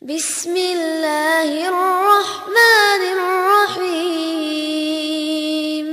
بسم الله الرحمن الرحيم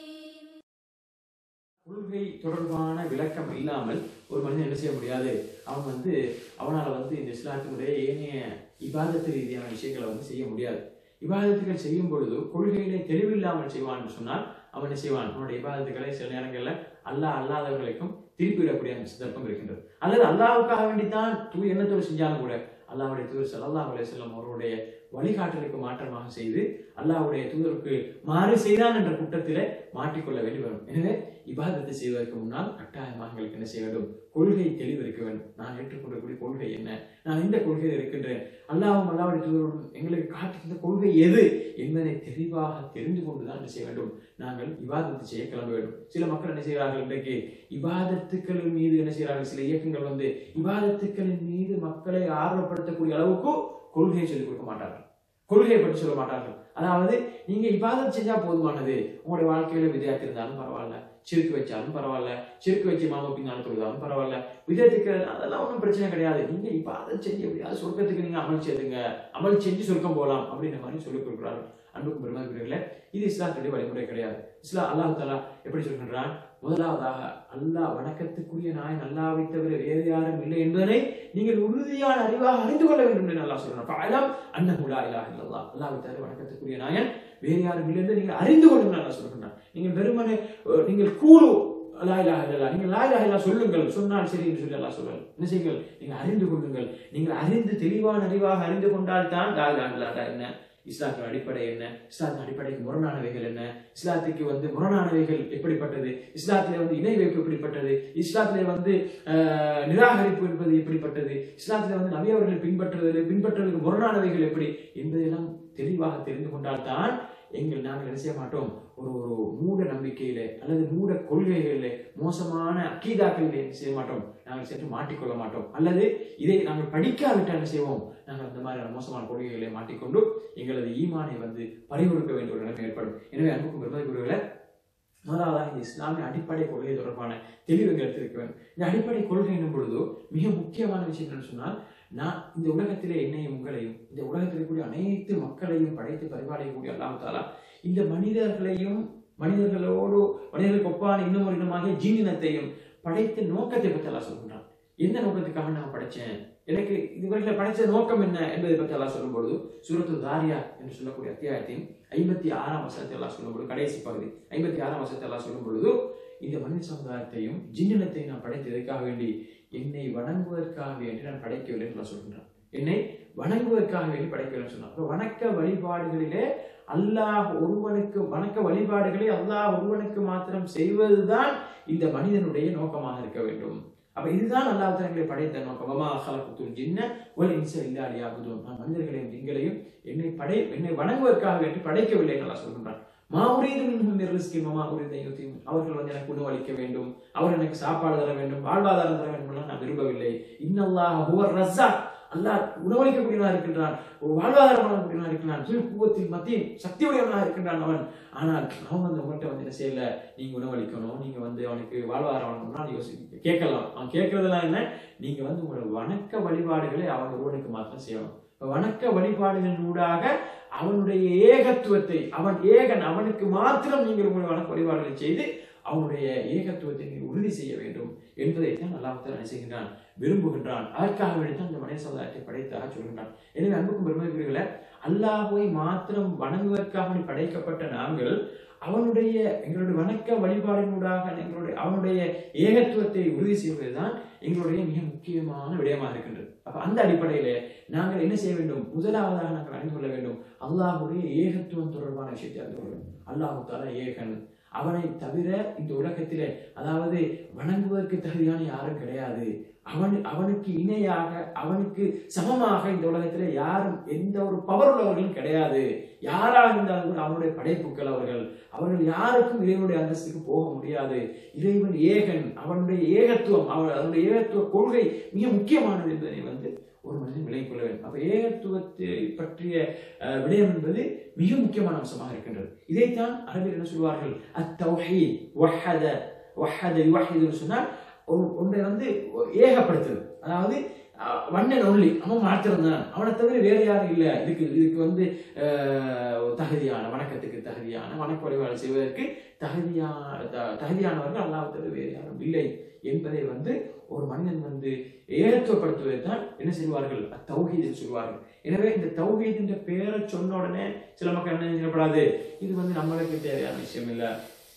கொள்கை தொடர்பான விளக்கம் இல்லாமல் ஒரு மனிதன் என்ன செய்ய முடியாது அவன் வந்து அவனால வந்து இந்த இஸ்லாத்தினுடைய ஏனைய இபாதத்து ரீதியான விஷயங்களை வந்து செய்ய முடியாது இபாதத்துகள் செய்யும் பொழுது கொள்கையிலே தெளிவில்லாமல் செய்வான் என்று சொன்னால் அவன் என்ன செய்வான் அவனுடைய இபாதத்துக்களை சில நேரங்களில் அல்லாஹ் அல்லாதவர்களுக்கும் திருப்பிவிடக்கூடிய அந்த சந்தர்ப்பம் இருக்கின்றது அல்லது அல்லாஹ்வுக்காக வேண்டித்தான் தூய் எண்ணத்தோடு செஞ்சாலும் கூட அல்லாஹ்வுடைய தூதர் ஸல்லல்லாஹு அலைஹி வஸல்லம் அவருடைய வழிகாட்டலுக்கு மாற்றமாக செய்து அல்லாஹ்வுடைய தூதருக்கு மாறு செய்தான் என்ற குற்றத்திலே மாட்டிக்கொள்ள வேண்டி வரும் எனவே இபாதத்தை செய்வதற்கு முன்னால் கட்டாயமாக எங்களுக்கு என்ன செய்ய வேண்டும் கொள்கை தெளிவு இருக்க வேண்டும் நான் ஏற்றுக்கொள்ளக்கூடிய கொள்கை என்ன நான் இந்த கொள்கையில் இருக்கின்றேன் அல்லாஹ்வும் அல்லாஹ்வுடைய தூதரும் எங்களுக்கு காட்டுகின்ற கொள்கை எது என்பதை தெளிவாக தெரிந்து கொண்டுதான் என்ன செய்ய வேண்டும் நாங்கள் இபாதத்தை செய்ய கிளம்ப வேண்டும் சில மக்கள் என்ன செய்கிறார்கள் இன்றைக்கு இபாதத்துக்களின் மீது என்ன செய்கிறார்கள் சில இயக்கங்கள் வந்து இபாதத்துக்களின் மீது மக்களை ஆர்வப்படுத்தக்கூடிய அளவுக்கு கொள்கையை சொல்லிக் கொடுக்க மாட்டார்கள் கொள்கையை பற்றி சொல்ல மாட்டார்கள் அதாவது நீங்க இபாதத் செஞ்சா போதுமானது உங்களுடைய வாழ்க்கையில விதையாத்தி இருந்தாலும் பரவாயில்ல சிறுக்கு வச்சாலும் பரவாயில்ல சிறுக்கு வச்சு மாமா பின்னால் தொழுதாலும் பரவாயில்ல விதத்துக்கு அதெல்லாம் ஒன்றும் பிரச்சனை கிடையாது நீங்க இபாதத் செஞ்சு எப்படியாவது சொர்க்கத்துக்கு நீங்க அமல் செய்துங்க அமல் செஞ்சு சொர்க்கம் போகலாம் அப்படின்ற மாதிரி சொல்லிக் கொடுக்குறார்கள் அன்புக்கும் பெருமாள் இது இஸ்லாத்துடைய வழிமுறை கிடையாது இஸ்லாம் அல்லாஹ் தாலா எப்படி சொல்கின்றான் முதலாவதாக அல்லாஹ் வணக்கத்துக்குரிய நாயன் அல்லாவை தவிர வேறு யாரும் இல்லை என்பதனை நீங்கள் உறுதியான அறிவாக அறிந்து கொள்ள வேண்டும் என்று அல்லாஹ் சொல்றான் பலம் அன்னகுலா இலாஹ இல்லல்லாஹ் அல்லாஹ்வை தவிர வணக்கத்துக்குரிய நாயன் வேறு யாரும் இல்லை என்று நீங்கள் அறிந்து கொள்ளுங்கள் அல்லாஹ் சொல்றான் நீங்கள் வெறுமனே அஹ், நீங்கள் கூறு லா இலாஹ இல்லல்லாஹ் நீங்கள் லா இலாஹ இல்லல்லாஹ் சொல்லுங்கள் சொன்னால் சரி என்று சொல்லி அல்லாஹ் சொல்றான் என்ன செய்யுங்கள் நீங்கள் அறிந்து கொள்ளுங்கள் நீங்கள் அறிந்து தெளிவான அறிவாக அறிந்து கொண்டால் தான் லா இலாஹ இல்லல்லாஹ் என்ன இஸ்லாத்தின் அடிப்படை என்ன இஸ்லாத்தின் அடிப்படைக்கு முரணானவைகள் என்ன இஸ்லாத்துக்கு வந்து முரணானவைகள் எப்படிப்பட்டது இஸ்லாத்திலே வந்து இணை வைப்பு எப்படிப்பட்டது இஸ்லாத்திலே வந்து ஆஹ், நிராகரிப்பு என்பது எப்படிப்பட்டது இஸ்லாத்திலே வந்து நபி அவர்கள் பின்பற்றுவது பின்பற்றுவதற்கு முரணானவைகள் எப்படி என்பதையெல்லாம் தெளிவாக தெரிந்து கொண்டால்தான் எங்கள் நாங்கள் என்ன செய்ய மாட்டோம் ஒரு ஒரு மூட நம்பிக்கையிலே அல்லது மூட கொள்கைகளிலே மோசமான அக்கீதாக்களிலே என்ன செய்ய மாட்டோம் நாங்கள் சென்று மாட்டிக்கொள்ள மாட்டோம் அல்லது இதை நாங்கள் படிக்காவிட்டால் என்ன செய்வோம் நாங்கள் அந்த மாதிரியான மோசமான கொள்கைகளை மாட்டிக்கொண்டு எங்களது ஈமானை வந்து பறிகொடுக்க வேண்டிய ஒரு நிலைமை ஏற்படும் எனவே அன்புக்கும் பெருமதிக்குரியவர்களே முதலாவதாக இந்த இஸ்லாமிய அடிப்படை கொள்கை தொடர்பான தெளிவு எங்களுக்கு இருக்க வேண்டும் இந்த அடிப்படை கொள்கை என்னும் பொழுது மிக முக்கியமான விஷயம் என்னன்னு சொன்னால் நான் இந்த உலகத்திலே என்னையும் உங்களையும் இந்த உலகத்தில் இருக்கக்கூடிய அனைத்து மக்களையும் படைத்து பரிபாலிக்கக்கூடிய அல்லாஹ் தாலா இந்த மனிதர்களையும் மனிதர்களோடு மனிதர்களுக்கு ஒப்பான இன்னும் ஒரு இனமாகிய ஜீனினத்தையும் படைத்த நோக்கத்தை பற்றி எல்லாம் சொல்கின்றான் எந்த நோக்கத்துக்காக நான் படைச்சேன் எனக்கு இதுவரையில் படைச்ச நோக்கம் என்ன என்பதை பற்றி எல்லாம் சொல்லும்பொழுது சூரத்து தாரியா என்று சொல்லக்கூடிய அத்தியாயத்தின் ஐம்பத்தி ஆறாம் வசனத்தை எல்லாம் சொல்லும்பொழுது கடைசி பகுதி ஐம்பத்தி ஆறாம் வசனத்தை எல்லாம் சொல்லும் பொழுது இந்த மனித சமுதாயத்தையும் ஜின்னினத்தையும் நான் படைத்ததற்காக வேண்டி என்னை வணங்குவதற்காக வேண்டி நான் படைக்கவில்லை என்று நான் சொல்கின்றான் என்னை வணங்குவதற்காக வேண்டி படைக்கவில்லை சொன்னான் அப்ப வணக்க வழிபாடுகளிலே அல்லாஹ் ஒருவனுக்கு வணக்க வழிபாடுகளை அல்லாஹ் ஒருவனுக்கு மாத்திரம் செய்வதுதான் இந்த மனிதனுடைய நோக்கமாக இருக்க வேண்டும் அப்ப இதுதான் அல்லாஹ் தங்களை படைத்த நோக்கம் வமா ஹலகுத்துல் ஜின்ன ஒல் இன்ச இல்லா லியாபுதுன் நான் மனிதர்களையும் ஜின்களையும் என்னை படை என்னை வணங்குவதற்காக வேண்டி படைக்கவில்லை என்று அல்லாஹ் சொல்கின்றான் மா உரீது மின்ஹும் மின் ரிஸ்கின் வமா உரீது அன் யுத்தீம். அவர்கள் வந்து எனக்கு உணவு அளிக்க வேண்டும் அவர் எனக்கு சாப்பாடு தர வேண்டும் வாழ்வாதாரம் தர வேண்டும் எல்லாம் நான் விரும்பவில்லை இன்னல்லாஹ் ஹுவர் ரஸாக் அல்லாஹ் உணவளிக்கக்கூடியவனாக இருக்கின்றான் ஒரு வாழ்வாதாரம் வழங்கக்கூடியவனாக இருக்கின்றான் சிறு கூவத்தில் மத்தியில் சக்தி உடையவனாக இருக்கின்றான் அவன் ஆனால் அவன் வந்து உங்கள்கிட்ட வந்து என்ன செய்யல நீங்க உணவளிக்கணும் நீங்க வந்து அவனுக்கு வாழ்வாதாரம் வழங்கணும்னா நீ யோசி கேட்கலாம் அவன் கேட்கறதெல்லாம் என்ன நீங்க வந்து உங்களோட வணக்க வழிபாடுகளை அவன் ஒருவனுக்கு மாத்திரம் செய்யணும் இப்ப வணக்க வழிபாடுகளின் ஊடாக அவனுடைய ஏகத்துவத்தை அவன் ஏகன் அவனுக்கு மாத்திரம் நீங்கள் உங்களுடைய வணக்க வழிபாடுகளை செய்து அவனுடைய ஏகத்துவத்தை நீங்கள் உறுதி செய்ய வேண்டும் என்பதைத்தான் அல்லாஹ் என்ன செய்கின்றான் விரும்புகின்றான் அதற்காக வேண்டித்தான் இந்த மனித சமுதாயத்தை படைத்தாக சொல்கின்றான் எனவே அன்புக்கும் பெருமைக்குரியவர்களே அல்லாஹ்வை மாத்திரம் வணங்குவதற்காக வேண்டி படைக்கப்பட்ட நாங்கள் அவனுடைய எங்களுடைய வணக்க வழிபாடினூடாக எங்களுடைய அவனுடைய ஏகத்துவத்தை உறுதி செய்வதுதான் எங்களுடைய மிக முக்கியமான விடயமாக இருக்கின்றது அப்ப அந்த அடிப்படையிலே நாங்கள் என்ன செய்ய வேண்டும் முதலாவதாக நாங்கள் அறிந்து கொள்ள வேண்டும் அல்லாஹுடைய ஏகத்துவம் தொடர்பான விஷயத்தை அறிந்து கொள்ள வேண்டும் அல்லாஹு தாலா ஏகன் அவனை தவிர இந்த உலகத்திலே அதாவது வணங்குவதற்கு தகுதியான யாரும் கிடையாது அவன் அவனுக்கு இணையாக அவனுக்கு சமமாக இந்த உலகத்திலே யாரும் எந்த ஒரு பவர் உள்ளவர்களும் கிடையாது யாராக இருந்தாலும் கூட அவனுடைய படைப்புகள் அவர்கள் அவர்கள் யாருக்கும் இறைவனுடைய அந்தஸ்துக்கு போக முடியாது இறைவன் ஏகன் அவனுடைய ஏகத்துவம் அவன் அவனுடைய ஏகத்துவ கொள்கை மிக முக்கியமானது என்பதை வந்து ஒரு மனிதன் விலை கொள்ள வேண்டும் அப்ப ஏகத்துவத்தை பற்றிய அஹ், விடயம் என்பது மிக முக்கியமான அம்சமாக இருக்கின்றது இதைத்தான் அரபில் என்ன சொல்வார்கள் அத்தௌஹீத் வஹத வஹத யுவஹிதுன்னு சொன்னால் ஒரு- ஒன்றை வந்து ஏகப்படுத்துது அதாவது வண்ணன் ஒன்லி அவன் மாத்திரம் தான் அவனை தவிர வேற யாரும் இல்லை இதுக்கு இதுக்கு வந்து அஹ், தகுதியான வணக்கத்துக்கு தகுதியான வணக்க வழிபாடு செய்வதற்கு தகுதியான த- தகுதியானவர்கள் அல்லாஹ் தவிர வேறு யாரும் இல்லை என்பதை வந்து ஒரு மனிதன் வந்து ஏகத்துவப்படுத்துவதை தான் என்ன செய்வார்கள் தௌஹீத் என்று சொல்வார்கள் எனவே இந்த தௌஹீத் என்ற பெயரை சொன்ன உடனே சில மக்கள் என்ன செய்யப்படாது இது வந்து நம்மளுக்கு தேவையான விஷயம் இல்லை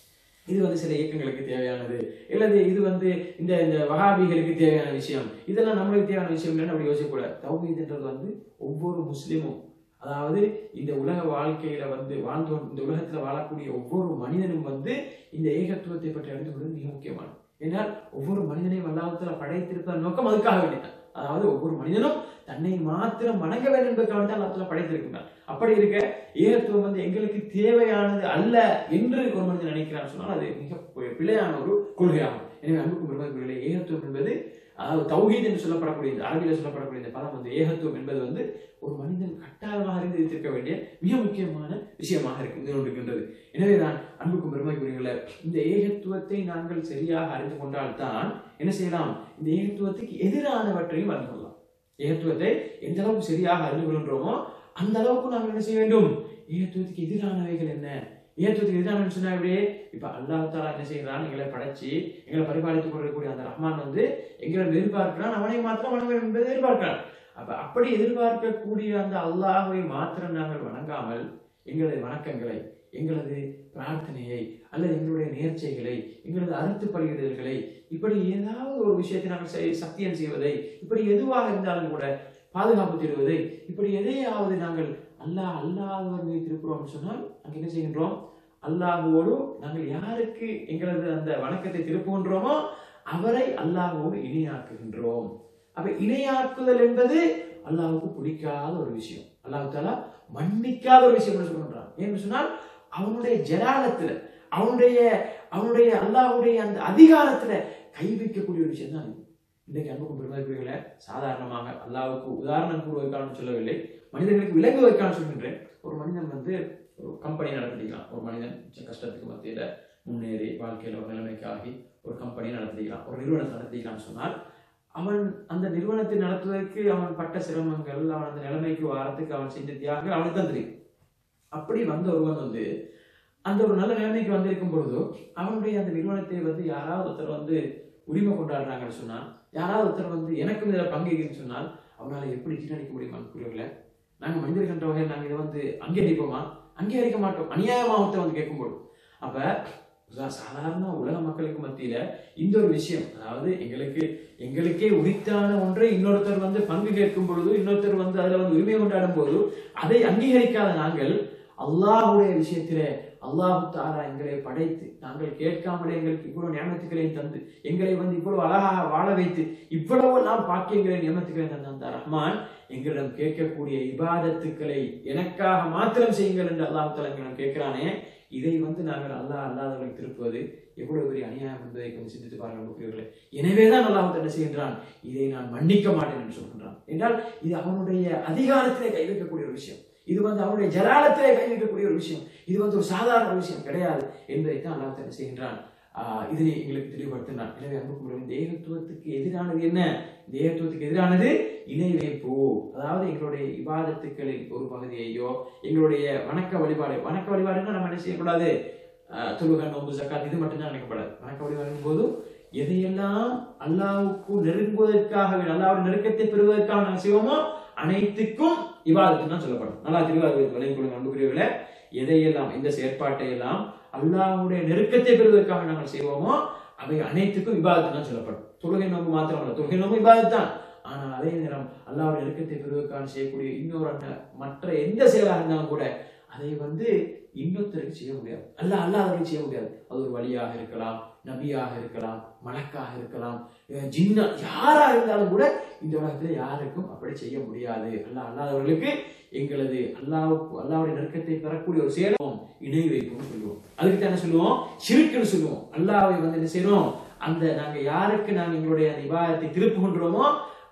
இது வந்து சில இயக்கங்களுக்கு தேவையானது இல்லது இது வந்து இந்த இந்த வகாபிகளுக்கு தேவையான விஷயம் இதெல்லாம் நம்மளுக்கு தேவையான விஷயம் இல்லைன்னு அப்படி யோசிக்கக்கூடாது தௌஹீத்ன்றது வந்து ஒவ்வொரு முஸ்லிமும் அதாவது இந்த உலக வாழ்க்கையில வந்து வாழ்ந்து கொண்டு- இந்த உலகத்துல வாழக்கூடிய ஒவ்வொரு மனிதனும் வந்து இந்த ஏகத்துவத்தை பற்றி அறிந்து கொள்வது மிக முக்கியமானது ஏன்னால் ஒவ்வொரு மனிதனையும் அல்லாஹ்வுத்தாலா படைத்திருப்பதன் நோக்கம் அதுக்காக வேண்டியதான் அதாவது ஒவ்வொரு மனிதனும் தன்னை மாத்திரம் வணங்க வேண்டும் என்பதற்காக தான் அல்லாஹ் படைத்திருக்கின்றான் அப்படி இருக்க ஏகத்துவம் வந்து எங்களுக்கு தேவையானது அல்ல என்று ஒரு மனிதன் நினைக்கிறான் சொன்னால் அது மிக பி- பிழையான ஒரு கொள்கையாகும் எனவே அன்புக்கும் பெருமதிக்குரிய ஏகத்துவம் என்பது அதாவது தௌஹீத் என்று சொல்லப்படக்கூடிய இந்த அரபியில் சொல்லப்படக்கூடிய இந்த பதம் வந்து ஏகத்துவம் என்பது வந்து ஒரு மனிதன் கட்டாயமாக அறிந்து வைத்திருக்க வேண்டிய மிக முக்கியமான விஷயமாக இருக்கு இருந்து கொண்டிருக்கின்றது எனவேதான் அன்புக்கும் பெருமைக்குரியவர்கள இந்த ஏகத்துவத்தை நாங்கள் சரியாக அறிந்து கொண்டால்தான் என்ன செய்யலாம் இந்த ஏகத்துவத்துக்கு எதிரானவற்றையும் அறிந்து கொள்ளலாம் ஏகத்துவத்தை எந்த அளவுக்கு சரியாக அறிந்து கொள்கின்றோமோ அந்த அளவுக்கு நாம் என்ன செய்ய வேண்டும் ஏகத்துவத்துக்கு எதிரானவைகள் என்ன ஏகத்துவத்துக்கு எதிரானவன் சொன்னா எப்படியே இப்ப அல்லாஹ் தாலா என்ன செய்யறான் எங்களை படைச்சு எங்களை பரிபாலித்துக் கொள்ளக்கூடிய அந்த ரஹ்மான் வந்து எங்களை எதிர்பார்க்கிறான் அவனை மாத்திரம் வணங்க வேண்டும் என்பதை எதிர்பார்க்கிறான் அப்ப அப்படி எதிர்பார்க்கக்கூடிய அந்த அல்லாஹ்வை மாத்திரம் நாங்கள் வணங்காமல் எங்களது வணக்கங்களை எங்களது பிரார்த்தனையை அல்லது எங்களுடைய நேர்ச்சைகளை எங்களது அறுத்து பலியிடுதல்களை இப்படி ஏதாவது ஒரு விஷயத்தை நாங்கள் செய்- சத்தியம் செய்வதை இப்படி எதுவாக இருந்தாலும் கூட பாதுகாப்பு தருவதை இப்படி எதையாவது நாங்கள் அல்லாஹ் அல்லாதவர் மீது திருப்புறோம் சொன்னால் அங்கே என்ன செய்கின்றோம் அல்லாஹுவோடு நாங்கள் யாருக்கு எங்களது அந்த வணக்கத்தை திருப்புகின்றோமோ அவரை அல்லாஹுவோடு இணையாக்குகின்றோம் அப்ப இணையாக்குதல் என்பது அல்லாஹ்வுக்கு பிடிக்காத ஒரு விஷயம் அல்லாஹ் தாலா மன்னிக்காத ஒரு விஷயம் என்று சொல்கின்றான் ஏன்னு சொன்னால் அவனுடைய ஜலாலத்துல அவனுடைய அவனுடைய அல்லாஹ்வுடைய அந்த அதிகாரத்துல கை வைக்கக்கூடிய ஒரு விஷயம் தான் இது இன்றைக்கு அன்புக்கும் பெருமதிக்குரியவர்களே சாதாரணமாக அல்லாஹ்வுக்கு உதாரணம் கூறுவதற்கான சொல்லவில்லை மனிதர்களுக்கு விளங்குவதற்கான சொல்கின்றேன் ஒரு மனிதன் வந்து ஒரு கம்பெனி நடத்திக்கலாம் ஒரு மனிதன் மிச்ச கஷ்டத்துக்கு மத்தியில முன்னேறி வாழ்க்கையில ஒரு நிலைமைக்காகி ஒரு கம்பெனி நடத்திக்கலாம் ஒரு நிறுவனத்தை நடத்திக்கலாம்னு சொன்னால் அவன் அந்த நிறுவனத்தை நடத்துவதற்கு அவன் பட்ட சிரமங்கள் அவன் அந்த நிலைமைக்கு வாரத்துக்கு அவன் செஞ்ச தியாகங்கள் அவனுக்கு தான் தெரியும் அப்படி வந்த ஒருவன் வந்து அந்த ஒரு நல்ல நிலைமைக்கு வந்திருக்கும் பொழுதோ அவனுடைய அந்த நிறுவனத்தை வந்து யாராவது ஒருத்தர் வந்து உரிமை கொண்டாடுறாங்கன்னு சொன்னா யாராவது ஒருத்தர் வந்து எனக்கும் இதில் பங்கு இருக்குன்னு சொன்னால் அவனால எப்படி ஜீரணிக்க முடியுமா கூறியவர்களை நாங்கள் மனிதர்கள் என்ற வகையில் நாங்கள் இதை வந்து அங்கீகரிப்போமா அங்கீகரிக்க மாட்டோம் அநியாயமா ஒருத்தர் வந்து கேட்கும்போது அப்ப சா- சாதாரண உலக மக்களுக்கு மத்தியில இந்த ஒரு விஷயம் அதாவது எங்களுக்கு எங்களுக்கே உரித்தான ஒன்றை இன்னொருத்தர் வந்து பங்கு கேட்கும் பொழுது இன்னொருத்தர் வந்து அதுல வந்து உரிமை கொண்டாடும் போது அதை அங்கீகரிக்காத நாங்கள் அல்லாஹ்வுடைய விஷயத்திலே அல்லாஹு தாலா எங்களை படைத்து நாங்கள் கேட்காமலே எங்களுக்கு இவ்வளவு நியமத்துக்களையும் தந்து எங்களை வந்து இவ்வளவு அழகாக வாழ வைத்து இவ்வளவு எல்லாம் பாக்கியங்களை நியமத்துக்களையும் தந்த அந்த ரஹ்மான் எங்களிடம் கேட்கக்கூடிய இபாதத்துக்களை எனக்காக மாத்திரம் செய்யுங்கள் என்று அல்லாஹ் தாலா எங்களிடம் கேட்கிறானே இதை வந்து நாங்கள் அல்லாஹ் அல்லாதவர்களுக்கு திருப்புவது எவ்வளவு பெரிய அநியாயம் என்பதை கொஞ்சம் சிந்தித்து பாருங்கள் அன்புக்குரியவர்களே எனவேதான் அல்லாஹ் என்ன செய்கின்றான் இதை நான் மன்னிக்க மாட்டேன் என்று சொல்கின்றான் என்றால் இது அவனுடைய அதிகாரத்திலே கை வைக்கக்கூடிய ஒரு விஷயம் இது வந்து அவனுடைய ஜலாலத்திலே கை வைக்கக்கூடிய ஒரு விஷயம் இது வந்து ஒரு சாதாரண விஷயம் கிடையாது என்பதைத்தான் அல்லாஹ் என்ன செய்கின்றான் ஆஹ் இதனை எங்களுக்கு தெளிவுபடுத்தினான் எனவே அன்புக்குரிய இந்த ஏகத்துவத்துக்கு எதிரானது என்ன இந்த ஏகத்துவத்துக்கு எதிரானது இணை வைப்பு அதாவது எங்களுடைய இபாதத்துக்களில் ஒரு பகுதியையோ எங்களுடைய வணக்க வழிபாடு வணக்க வழிபாடுன்னா நம்ம என்ன செய்யக்கூடாது ஆஹ் தொழுகை நோம்பு ஜக்காத் இது மட்டும்தான் நினைக்கப்படாது வணக்க வழிபாடும் போது எதையெல்லாம் அல்லாவுக்கு நெருங்குவதற்காக அல்லாவுடைய நெருக்கத்தை பெறுவதற்காக நாங்கள் செய்வோமோ அனைத்துக்கும் இவாதத்து தான் சொல்லப்படும் நல்லா தெளிவாக விளங்கிக் கொள்ளுங்க அன்புக்குரியவர்களே எதையெல்லாம் இந்த செயற்பாட்டை எல்லாம் அல்லாஹ்வுடைய நெருக்கத்தை பெறுவதற்காக நாங்கள் செய்வோமோ அவை அனைத்துக்கும் இபாதத்து தான் சொல்லப்படும் தொழுகை நோம்பு மாத்திரம் அல்ல தொழுகை நோம்பு இபாதத்து தான் ஆனால் அதே நேரம் அல்லாஹ்வுடைய நெருக்கத்தை பெறுவதற்காக செய்யக்கூடிய இன்னொரு அண்ண- மற்ற எந்த செயலாக இருந்தாலும் கூட அதை வந்து இன்னொருத்தருக்கு செய்ய முடியாது அல்ல அல்லாதவருக்கு செய்ய முடியாது அது ஒரு வழியாக இருக்கலாம் நபியாக இருக்கலாம் மலக்காக இருக்கலாம் அஹ் ஜின்னா யாரா இருந்தாலும் கூட இந்த உலகத்துல யாருக்கும் அப்படி செய்ய முடியாது அல்லாஹ் அல்லாதவர்களுக்கு எங்களது அல்லாவுக்கு அல்லாவுடைய நெருக்கத்தை பெறக்கூடிய ஒரு செயலும் இணை வைப்புன்னு சொல்லுவோம் அதுக்கு தான் என்ன சொல்லுவோம் சிறுக்குன்னு சொல்லுவோம் அல்லாவை வந்து என்ன செய்யறோம் அந்த நாங்க யாருக்கு நாங்க எங்களுடைய அந்த இபாதத்தை திருப்புகின்றோமோ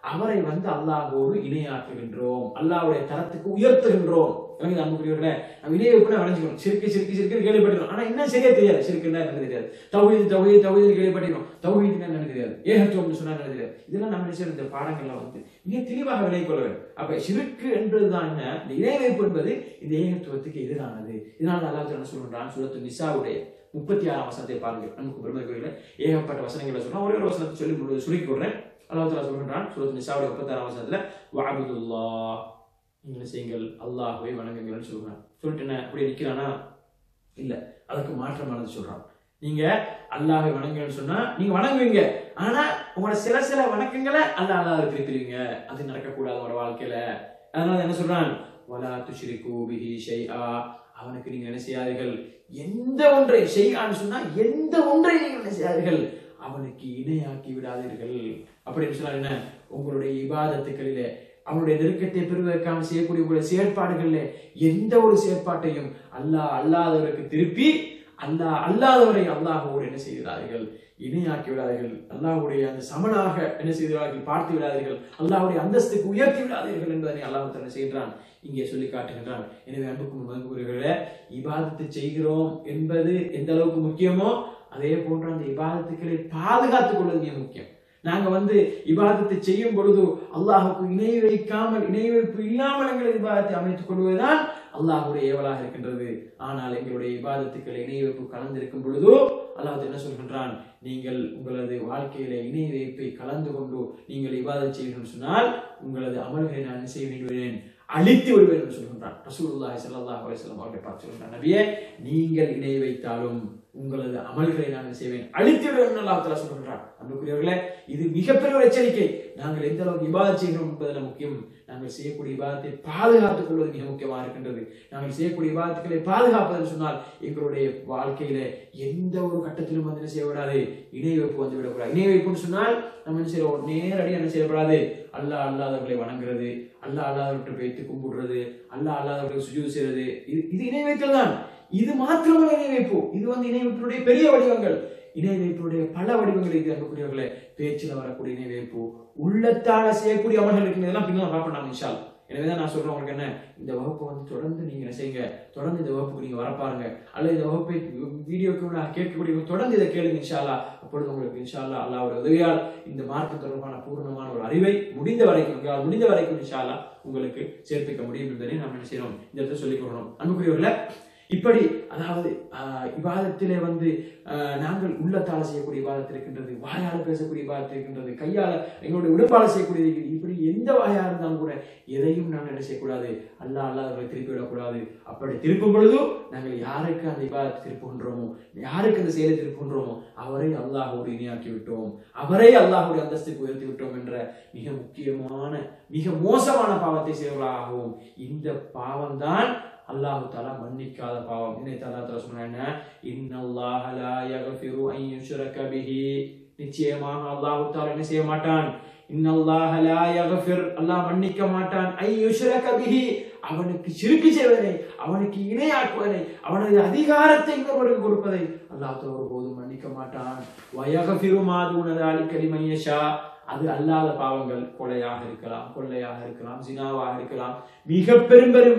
அவரை வந்து அல்லாஹோடு இணையாக்குகின்றோம் அல்லாஹ்வுடைய தரத்துக்கு உயர்த்துகின்றோம் எனக்கு அன்புக்குரியவர்களே நம்ம இணைய வைப்புனா வளைஞ்சுக்கணும் சிறுக்கு சிறுக்கு சிறுக்கு கேள்விப்பட்டிருக்கோம் ஆனா என்ன சரியா தெரியாது சிறுக்குன்னா என்னன்னு தெரியாது தௌஹீத் தௌஹீத் தௌஹீத் கேள்விப்பட்டிருக்கோம் தௌஹீத்னா என்னன்னு தெரியாது ஏகத்துவம்னு சொன்னா என்னன்னு தெரியாது இதெல்லாம் நம்ம நினைச்ச இந்த பாடங்கள்ல வந்து மிக தெளிவாக விளங்கிக் கொள்ள வேண்டும் அப்ப சிறுக்கு என்பதுதான் என்ன இந்த இணை வைப்பு என்பது இந்த ஏகத்துவத்துக்கு எதிரானது இதனால அல்லாஹ் என்ன சொல்றான் சூரத்து நிசாவுடைய முப்பத்தி ஆறாம் வசனத்தை பாருங்கள் நமக்கு பெருமைக்குரிய ஏகப்பட்ட வசனங்களை சொல்றான் ஒரே ஒரு வசனத்தை சொல்லி முழு- சுருக்கி கொடுறேன் அல்லாஹ் தஆலா சொல்கின்றான் சூரத்து நிசாவுடைய முப்பத்தி ஆறாம் வசனத்துல வஅபுதுல்லா நீங்கள் செய்யுங்கள் அல்லாஹ்வை வணங்குங்கள்னு சொல்றான் சொல்லிட்டு என்ன அப்படியே நிக்கிறானா இல்ல அதுக்கு மாற்றமானது சொல்றான் நீங்க அல்லாஹ்வை வணங்குங்கன்னு சொன்னா நீங்க வணங்குவீங்க ஆனா உங்களோட சில சில வணக்கங்களை அல்லாஹ் அல்லாஹ் திருப்பிடுவீங்க அது நடக்கக்கூடாது உங்களோட வாழ்க்கையில அதனால என்ன சொல்றான் வலா துஷ்ரிகு பிஹி ஷைஆ அவனுக்கு நீங்க என்ன செய்யாதீர்கள் எந்த ஒன்றை செய்யான்னு சொன்னா எந்த ஒன்றை நீங்க என்ன செய்யாதீர்கள் அவனுக்கு இணையாக்கி விடாதீர்கள் அப்படின்னு சொன்னா என்ன உங்களுடைய இபாதத்துக்களிலே அவனுடைய நெருக்கத்தை பெறுவதற்கான செய்யக்கூடிய உங்களுடைய செயற்பாடுகளிலே எந்த ஒரு செயற்பாட்டையும் அல்லாஹ் அல்லாதவருக்கு திருப்பி அல்லாஹ் அல்லாதவரை அல்லாஹோடு என்ன செய்கிறார்கள் இணையாக்கி விடாதீர்கள் அல்லாஹ்வுடைய அந்த சமனாக என்ன செய்கிறார்கள் பார்த்து விடாதீர்கள் அல்லாஹ்வுடைய அந்தஸ்துக்கு உயர்த்தி விடாதீர்கள் என்பதனை அல்லாஹ் தன்னை செய்கின்றான் இங்கே சொல்லி காட்டுகின்றான் எனவே அன்புக்கும் மதிப்புகளே இபாதத்தை செய்கிறோம் என்பது எந்த அளவுக்கு முக்கியமோ அதே போன்று அந்த இபாதத்துக்களை பாதுகாத்துக் கொள்வது மிக முக்கியம் நாங்க வந்து இபாதத்தை செய்யும் பொழுது அல்லாஹுக்கு இணை வைக்காமல் இணை வைப்பு இல்லாமல் எங்கள் இபாதத்தை அமைத்துக் கொள்வதுதான் அல்லாஹுடைய ஏவலாக இருக்கின்றது ஆனால் எங்களுடைய இபாதத்துக்களை இணை வைப்பு கலந்திருக்கும் பொழுது அல்லாஹ் என்ன சொல்கின்றான் நீங்கள் உங்களது வாழ்க்கையில இணை வைப்பை கலந்து கொண்டு நீங்கள் இபாதத் செய்யணும்னு சொன்னால் உங்களது அமல்களை நான் என்ன செய்ய விடுவேன் அழித்து விடுவேன் என்று சொல்கின்றான் ரசூலுல்லாஹி ஸல்லல்லாஹு அலைஹி வஸல்லம் அவர்களை பார்த்து சொல்கின்றான் நபியே நீங்கள் இணை வைத்தாலும் உங்களது அமல்களை நான் என்ன செய்வேன் அழித்து விடுவேன் என்று அல்லாஹ் தஆலா சொல்கின்றான் அன்புக்குரியவர்களே இது மிகப்பெரிய ஒரு எச்சரிக்கை நாங்கள் எந்த அளவுக்கு இபாதத் செய்கிறோம் என்பதில் முக்கியம் நாங்கள் செய்யக்கூடிய இபாதத்தை பாதுகாத்துக் கொள்வது மிக முக்கியமாக இருக்கின்றது நாங்கள் செய்யக்கூடிய இபாதத்துக்களை பாதுகாப்பதுன்னு சொன்னால் எங்களுடைய வாழ்க்கையில எந்த ஒரு கட்டத்திலும் வந்து என்ன செய்யக்கூடாது இணை வைப்பு வந்து விடக்கூடாது இணை வைப்புன்னு சொன்னால் நம்ம என்ன செய்யறோம் நேரடியாக என்ன செய்யக்கூடாது அல்லாஹ் அல்லாதவர்களை வணங்குறது அல்லாஹ் அல்லாதவர்கிட்ட வைத்து கும்பிடுறது அல்லாஹ் அல்லாதவர்களுக்கு சுஜூது செய்யறது இது இது இணை வைத்தல் தான் இது மாத்திரமல்ல இணை வைப்பு இது வந்து இணை வைப்பினுடைய பெரிய வடிவங்கள் இணை வைப்பினுடைய பல வடிவங்கள் இது அன்புக்குரியவர்களே பேச்சில் வரக்கூடிய இணை வைப்பு உள்ளத்தால செய்யக்கூடிய அமல்கள் இருக்கு இதெல்லாம் பின்னால் பார்ப்போம் நாம இன்ஷா அல்லாஹ். எனவேதான் நான் சொல்றேன் உங்களுக்கு என்ன இந்த வகுப்பு வந்து தொடர்ந்து நீங்க என்ன செய்யுங்க தொடர்ந்து இந்த வகுப்புக்கு நீங்க வரப்பாருங்க அல்லது இந்த வகுப்பை வீடியோக்கு நான் கேட்கக்கூடிய தொடர்ந்து இதை கேளுங்க இன்ஷா அல்லாஹ். அப்பொழுது உங்களுக்கு இன்ஷா அல்லாஹ் அல்லாஹ்வுடைய உதவியால் இந்த மார்க்கம் தொடர்பான பூர்ணமான ஒரு அறிவை முடிந்த வரைக்கும் உங்களால் முடிந்த வரைக்கும் இன்ஷா அல்லாஹ் உங்களுக்கு சேர்ப்பிக்க முடியும் என்பதை நாம் என்ன செய்யணும் இந்த இடத்துல சொல்லிக் கொள்ளணும் அன்புக்குரியவர்களே இப்படி அதாவது ஆஹ், இபாதத்திலே வந்து ஆஹ், நாங்கள் உள்ளத்தால செய்யக்கூடிய இபாதத் இருக்கின்றது வாயால பேசக்கூடிய இபாதத் இருக்கின்றது கையால எங்களுடைய உடம்பால செய்யக்கூடிய இருக்குது. இப்படி எந்த வாயா இருந்தாலும் கூட எதையும் நாங்கள் என்ன செய்யக்கூடாது அல்லாஹ் அல்லாதவர்களை திருப்பி விடக்கூடாது அப்படி திருப்பும் பொழுது நாங்கள் யாருக்கு அந்த இபாதத்தை திருப்புகின்றோமோ யாருக்கு அந்த செயலை திருப்புகின்றோமோ அவரை அல்லாஹோடு இணையாக்கி விட்டோம் அவரை அல்லாஹுடைய அந்தஸ்துக்கு உயர்த்தி விட்டோம் என்ற மிக முக்கியமான மிக மோசமான பாவத்தை செய்வர்களாகவும் இந்த பாவம்தான் அல்லாஹு தாலா மன்னிக்காத பாவம் இன்னை தாலா தாலா சொன்ன இன்னல்லாஹ லா யக்ஃபிரு அன் யுஷ்ரக பிஹி நிச்சயமாக அல்லாஹு தாலா என்ன செய்ய மாட்டான் இன்னல்லாஹ லா யக்ஃபிர் அல்லாஹ் மன்னிக்க மாட்டான் ஐ யுஷ்ரக பிஹி அவனுக்கு சிறுக்கு செய்வதை அவனுக்கு இணையாக்குவதை அவனது அதிகாரத்தை இன்னொருவருக்கு கொடுப்பதை அல்லாஹ் தாலா ஒருபோதும் மன்னிக்க மாட்டான் வயகஃபிரு மாதூன தாலிக லிமன் யஷா அது அல்லாத பாவங்கள் கொலையாக இருக்கலாம் கொள்ளையாக இருக்கலாம் ஜினாவாக இருக்கலாம் மிக பெரும் பெரும்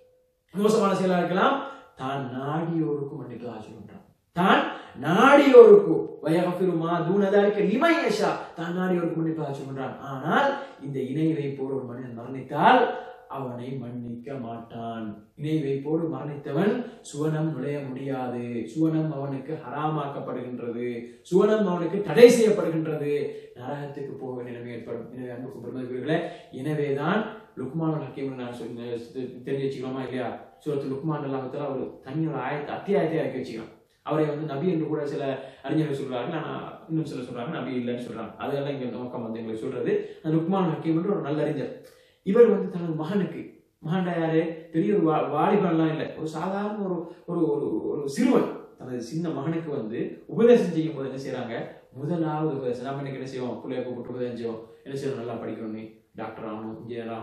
மோசமான செயலா இருக்கலாம் தான் நாடியோருக்கும் மன்னிக்கலாம் சொல்றான் தான் நாடியோருக்கு வயகஃபிருமா தூனதாரிக்க லிமையஷா தான் நாடியோருக்கு மன்னிப்பதாக சொல்றான் ஆனால் இந்த இணை வைப்போடு ஒரு மனிதன் மரணித்தால் அவனை மன்னிக்க மாட்டான் இணை வைப்போடு மரணித்தவன் சுவனம் நுழைய முடியாது சுவனம் அவனுக்கு ஹராமாக்கப்படுகின்றது சுவனம் அவனுக்கு தடை செய்யப்படுகின்றது நரகத்துக்கு போக வேண்டிய நிலைமை ஏற்படும் எனவே அன்புக்கு பெருமதிக்குரியவர்களே எனவேதான் லுக்மான் ஹக்கீம் நான் சொல்லி தெரிஞ்சு வச்சுக்கலாமா இல்லையா சூரத்து லுக்மான் அல்லாஹத்துல ஒரு தனி ஒரு ஆயத்தை அத்தியாயத்தை ஆக்கி வச்சுக்கலாம் அவரை வந்து நபி என்று கூட சில அறிஞர்கள் சொல்றாங்க ஆனா இன்னும் சில சொல்றாங்க நபி இல்லைன்னு சொல்றாங்க அதெல்லாம் இங்க நோக்கம் வந்து எங்களுக்கு சொல்றது அந்த லுக்மான் ஹக்கீம் என்று ஒரு நல்ல அறிஞர் இவர் வந்து தனது மகனுக்கு மகன்டா யாரு பெரிய ஒரு வா- வாலிபன்லாம் இல்லை ஒரு சாதாரண ஒரு ஒரு ஒரு ஒரு சிறுவன் தனது சின்ன மகனுக்கு வந்து உபதேசம் செய்யும் போது என்ன செய்றாங்க முதலாவது உபதேசம் நாம இன்னைக்கு என்ன செய்வோம் பிள்ளைய கூப்பிட்டு உபதேசம் செய்வோம் என்ன செய்யணும் நல்லா படிக்கணும் நீ டாக்டர் ஆகணும் இன்ஜினியர் ஆகணும்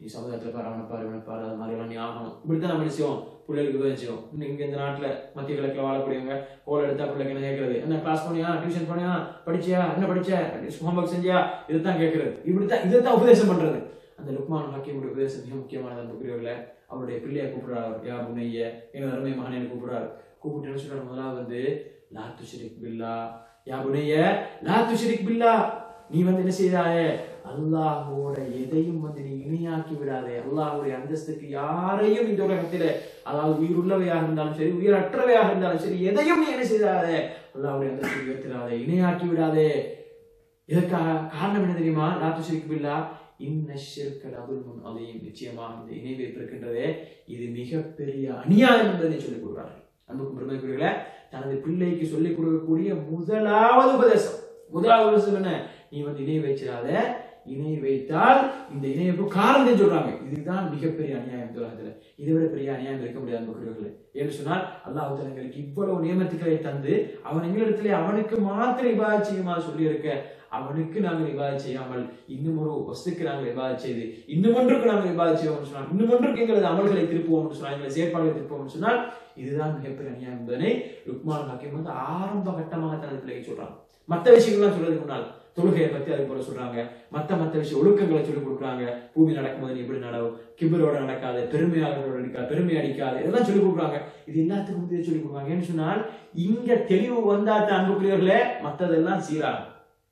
நீ சமுதாயத்துல பாரு அவனை பாரு இவனை பாரு அது மாதிரி எல்லாம் நீ ஆகணும் இப்படித்தான் நம்ம என்ன செய்வோம் பிள்ளைகளுக்கு உதவி செய்வோம் இன்னும் இங்க இந்த நாட்டுல மத்திய கிழக்குல வாழக்கூடியவங்க கோல் எடுத்தா பிள்ளைக்கு என்ன கேட்கறது என்ன கிளாஸ் போனியா டியூஷன் போனியா படிச்சியா என்ன படிச்ச ஹோம்ஒர்க் செஞ்சியா இதுதான் கேட்கறது இப்படித்தான் இதைத்தான் உபதேசம் பண்றது அந்த லுக்மான் ஹக்கீமுடைய உபதேசம் மிக முக்கியமானது அந்த புரியவில்லை அவருடைய பிள்ளையை கூப்பிடுறாரு யா புனைய எங்க அருமை மகனை கூப்பிடுறாரு கூப்பிட்டு என்ன சொல்றாரு முதலாவது வந்து லா துஷரிக் பில்லா யா புனைய லா துஷரிக் பில்லா நீ வந்து என்ன செய்தாயே அல்லாஹோட எதையும் வந்து நீ இணையாக்கி விடாதே அல்லாஹுடைய அந்தஸ்துக்கு யாரையும் இந்த உலகத்தில அதாவது உயிருள்ளவையாக இருந்தாலும் சரி உயிரற்றவையாக இருந்தாலும் சரி எதையும் நீ என்ன செய்தாதே அல்லாஹுடைய அந்தஸ்துக்கு உயர்த்திடாதே இணையாக்கி விடாதே இதற்காக காரணம் என்ன தெரியுமா லாத்து ஷிரிக் பில்லா இன்ன ஷிர்கல் அபுல்முன் அதையும் நிச்சயமாக இந்த இணை வைப்பிருக்கின்றதே இது மிகப்பெரிய அநியாயம் என்பதை சொல்லிக் கொடுக்கிறார்கள் அன்புக்கும் பெருமைக்குரியவர்களே தனது பிள்ளைக்கு சொல்லிக் கொடுக்கக்கூடிய முதலாவது உபதேசம் முதலாவது உபதேசம் என்ன நீ வந்து இணை வைச்சிடாத இணை வைத்தால் இந்த இணை வைப்பு காரணம் சொல்றாங்க இதுதான் மிகப்பெரிய அநியாயம் இந்த உலகத்துல இதை விட பெரிய அநியாயம் இருக்க முடியாது அன்புக்குரியவர்களே என்று சொன்னால் அல்லாஹ் எங்களுக்கு இவ்வளவு நியமத்துக்களை தந்து அவன் எங்களிடத்திலே அவனுக்கு மாத்திரம் இபாதத் செய்யுமாறு சொல்லி இருக்க அவனுக்கு நாங்கள் இபாதத் செய்யாமல் இன்னும் ஒரு வஸ்துக்கு நாங்கள் இபாதத் செய்து இன்னும் ஒன்றுக்கு நாங்கள் இபாதத் செய்வோம் சொன்னால் இன்னும் ஒன்றுக்கு எங்களது அமல்களை திருப்புவோம் என்று சொன்னால் எங்களை செயற்பாடுகளை திருப்புவோம் சொன்னால் இதுதான் மிகப்பெரிய அநியாயம் என்பதனை ருக்மான் ஹக்கீம் வந்து ஆரம்ப கட்டமாக தனது பிள்ளைக்கு சொல்றாங்க மற்ற விஷயங்கள்லாம் சொல்றதுக்கு முன்னால் தொழுகையை பத்தி அது போல சொல்றாங்க மத்த மத்த விஷயம் ஒழுக்கங்களை சொல்லி கொடுக்குறாங்க பூமி நடக்கும்போது நீ எப்படி நடவும் கிபரோட நடக்காத பெருமையாளர்களோட அடிக்காத பெருமை அடிக்காத இதெல்லாம் சொல்லி கொடுக்குறாங்க இது எல்லாத்துக்கும் வந்து சொல்லி கொடுக்குறாங்க ஏன்னு சொன்னால் இங்க தெளிவு வந்தாத்த அன்புக்குரியவர்களே மத்ததெல்லாம் சீராகும்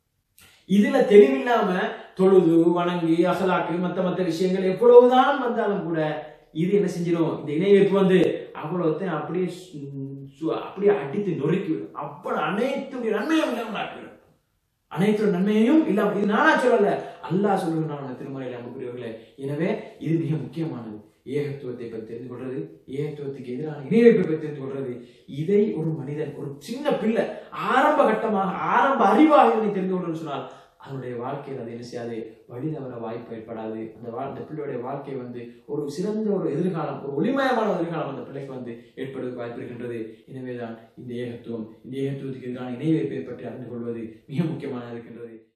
இதுல தெளிவில்லாம தொழுது வணங்கி அகலாக்கு மத்த மத்த விஷயங்கள் எவ்வளவுதான் வந்தாலும் கூட இது என்ன செஞ்சிடும் இந்த இணை வைப்பு வந்து அவ்வளவுத்தையும் அப்படியே சு- சு- அப்படியே அடித்து நொறுக்கி விடும் அவ்வளவு அனைத்து நன்மையும் இல்லாமல் ஆக்கிவிடும் அனைத்து நன்மையையும் இல்லாம இது நானா சொல்லல அல்லாஹ் சொல்லுகிறான் திருமலையில அன்புக்குரியவர்களே எனவே இது மிக முக்கியமானது ஏகத்துவத்தை பற்றி தெரிந்து கொள்றது ஏகத்துவத்துக்கு எதிரான இணைவைப்பை பற்றி தெரிந்து கொள்றது இதை ஒரு மனிதன் ஒரு சின்ன பிள்ளை ஆரம்ப கட்டமாக ஆரம்ப அறிவாக இதனை தெரிந்து கொள்றது சொன்னால் அதனுடைய வாழ்க்கையில் அது என்ன செய்யாது வழி தவற வாய்ப்பு ஏற்படாது அந்த வா அந்த பிள்ளையுடைய வாழ்க்கை வந்து ஒரு சிறந்த ஒரு எதிர்காலம் ஒரு ஒளிமயமான ஒரு எதிர்காலம் அந்த பிள்ளைக்கு வந்து ஏற்படுவதற்கு வாய்ப்பு இருக்கின்றது எனவேதான் இந்த ஏகத்துவம் இந்த ஏகத்துவத்துக்கு எதிரான இணை வைப்பை பற்றி அறிந்து கொள்வது மிக முக்கியமாக இருக்கின்றது